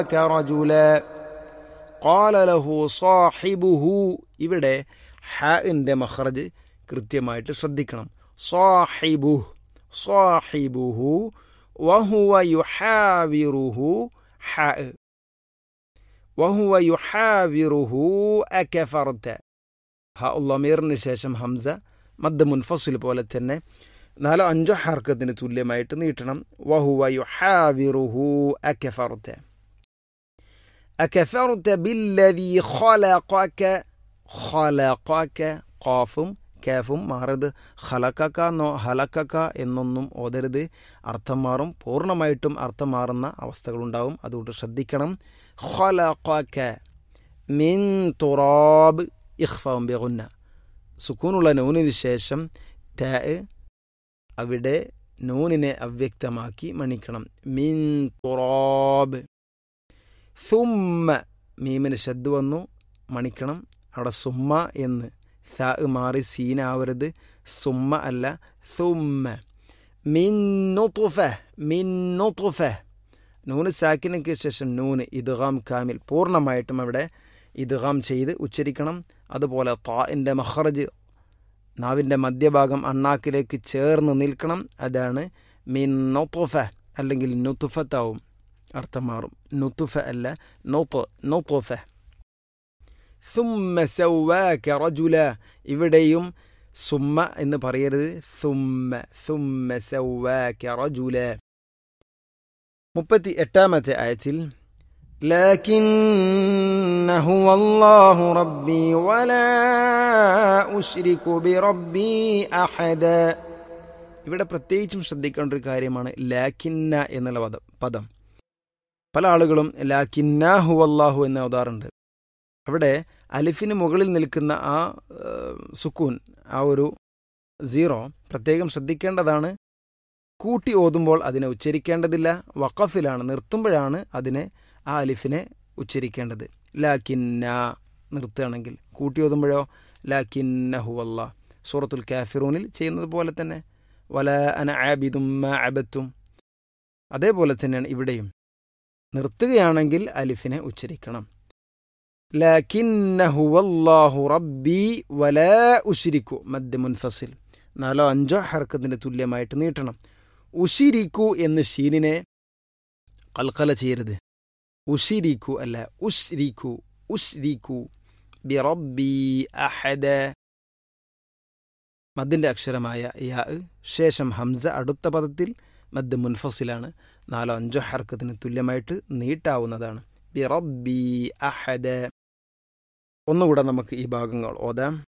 رجلا قال له صاحبه ഇവിടെ ഹാഇൻ്റെ മഖറജ് കൃത്യമായിട്ട് ശ്രദ്ധിക്കണം സാഹിബു സാഹിബുഹു വഹുവ യുഹാവിറുഹു ഹാ വഹുവ യുഹാവിറുഹു അകഫർത ഹ ഉള്ളമീറിന് ശേഷം ഹംസ മദ് മുൻഫസിൽ പോലെ തന്നെ നാലോ അഞ്ചോ ഹർക്കത്തിന് തുല്യമായിട്ട് നീട്ടണം വഹുവ യുഹാവിറുഹു അകഫർത أكفرت بالذي خلقك خلقك قافും കാഫും മാറരുത് ഖലക്കക്ക എന്നോ ഹലക്കക്ക എന്നൊന്നും ഓതരുത് അർത്ഥം മാറും പൂർണ്ണമായിട്ടും അർത്ഥം മാറുന്ന അവസ്ഥകളുണ്ടാവും അതുകൊണ്ട് ശ്രദ്ധിക്കണം ഖലഖക മിൻ തുറാബ് ഇഖ്ഫാവും ബിഗുന്ന സുക്കൂനുള്ള നൂനിന് ശേഷം ടാ അവിടെ നൂനിനെ അവ്യക്തമാക്കി മണിക്കണം മിൻ തുറാബ് സുമ്മ മീമിന് ശബ്ദ വന്നു മണിക്കണം അവിടെ സുമ്മ എന്ന് സ മാറി സീനാവരുത് സുമ്മ അല്ല സുമ്മ മിന്നുതുഫ മിന്നുതുഫ നൂന് സാക്കിനക്ക് ശേഷം നൂന് ഇദ്ഗാം കാമിൽ പൂർണ്ണമായിട്ടും അവിടെ ഇദ്ഗാം ചെയ്ത് ഉച്ചരിക്കണം അതുപോലെ താഇൻ്റെ മഹറജ് നാവിൻ്റെ മധ്യഭാഗം അണ്ണാക്കിലേക്ക് ചേർന്ന് നിൽക്കണം അതാണ് മിന്നുതുഫ അല്ലെങ്കിൽ നുതുഫത്താവും അർത്ഥം മാറും നുത്തുഫ അല്ല നൊത്ത് നൊത്തുഫ സുമ്മ സൗവാക റജുല ഇവിടെയും സുമ്മ എന്ന് പറയരുത് സുമ്മ സുമ്മ സൗവാക റജുല മുപ്പത്തി എട്ടാമത്തെ ആയത്തിൽ لكن هو الله ربي ولا أشرك بربي أحدا ഇവിടെ പ്രത്യേകിച്ചും ശ്രദ്ധിക്കേണ്ട ഒരു കാര്യമാണ് ലാക്കിന്ന എന്നുള്ള പദം പദം പല ആളുകളും ലാക്കിന്നാഹു അള്ളാഹു എന്ന് ഓതാറുണ്ട് അവിടെ അലിഫിന് മുകളിൽ നിൽക്കുന്ന ആ സുക്കൂൻ ആ ഒരു സീറോ പ്രത്യേകം ശ്രദ്ധിക്കേണ്ടതാണ് കൂട്ടി ഓതുമ്പോൾ അതിനെ ഉച്ചരിക്കേണ്ടതില്ല വഖഫിലാണ് നിർത്തുമ്പോഴാണ് അതിനെ ആ അലിഫിനെ ഉച്ചരിക്കേണ്ടത് ലാക്കിന്ന നിർത്തുകയാണെങ്കിൽ കൂട്ടി ഓതുമ്പോഴോ ലാക്കിന്നഹു അല്ലാ സൂറത്തുൽ കാഫിറൂനിൽ ചെയ്യുന്നത് പോലെ തന്നെ വല അന ആബിദും അബത്തും അതേപോലെ തന്നെയാണ് ഇവിടെയും നിർത്തുകയാണെങ്കിൽ അലിഫിനെ ഉച്ചരിക്കണം ലാക്കിന്നഹുവല്ലാഹു റബ്ബി വലാ ഉഷിരിക്കു മദ്യ മുൻഫസിൽ നാലോ അഞ്ചോ ഹർക്കത്തിന് തുല്യമായിട്ട് നീട്ടണം ഉഷിരിക്കു എന്ന് ഷീനിനെ കൽക്കല ചെയ്യരുത് ഉഷിരിക്കു അല്ല ഉഷ്രിക്കു ഉഷ്രിക്കു ബി റബ്ബി അഹദ മദ്ദിൻ്റെ അക്ഷരമായ യാ ശേഷം ഹംസ അടുത്ത പദത്തിൽ മദ് മുൻഫസിലാണ് നാലോ അഞ്ചോ ഹർക്കത്തിന് തുല്യമായിട്ട് നീട്ടാവുന്നതാണ് ബി റബ്ബി അഹദ ഒന്നുകൂടെ നമുക്ക് ഈ ഭാഗങ്ങൾ ഓതാം